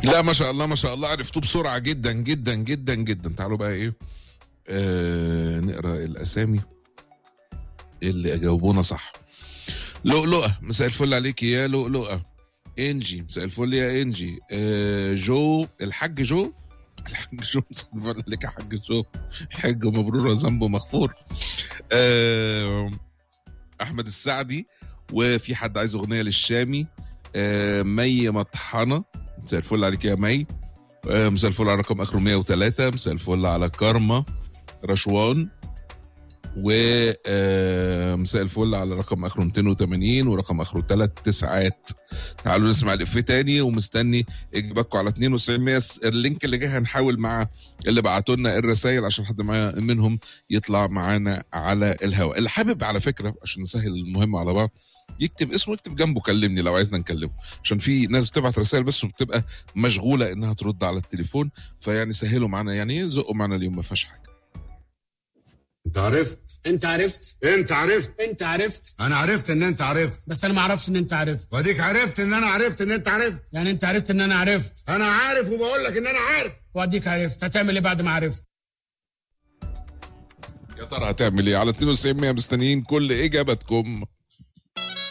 لا ما شاء الله ما شاء الله عرفتوه بسرعه جدا جدا جدا جدا تعالوا بقى ايه آه نقرا الاسامي اللي اجاوبونا صح لؤلؤه مساء الفل عليك يا لؤلؤه انجي مساء الفل يا انجي آه جو الحاج جو الحاج جو مساء الفل عليك يا حاج جو حج مبرور وذنبه مغفور آه احمد السعدي وفي حد عايز اغنيه للشامي آه مي مطحنه مساء الفل عليك يا مي آه مساء الفل على رقم اخره 103 مساء الفل على كارما رشوان ومساء الفل على رقم اخره 280 ورقم اخره ثلاث تسعات تعالوا نسمع الافيه تاني ومستني اجاباتكم على 92 اللينك اللي جاي هنحاول مع اللي بعتوا لنا الرسائل عشان حد معايا منهم يطلع معانا على الهواء اللي حابب على فكره عشان نسهل المهم على بعض يكتب اسمه يكتب جنبه كلمني لو عايزنا نكلمه عشان في ناس بتبعت رسائل بس وبتبقى مشغوله انها ترد على التليفون فيعني سهلوا معانا يعني زقوا معانا اليوم ما فيهاش حاجه انت عرفت انت عرفت انت عرفت انت عرفت انا عرفت ان انت عرفت بس انا ما اعرفش ان انت عرفت واديك عرفت ان انا عرفت ان انت عرفت يعني انت عرفت ان انا عرفت انا عارف وبقول لك ان انا عارف واديك عرفت هتعمل ايه بعد ما عرفت يا ترى هتعمل ايه على 92 مستنيين كل اجاباتكم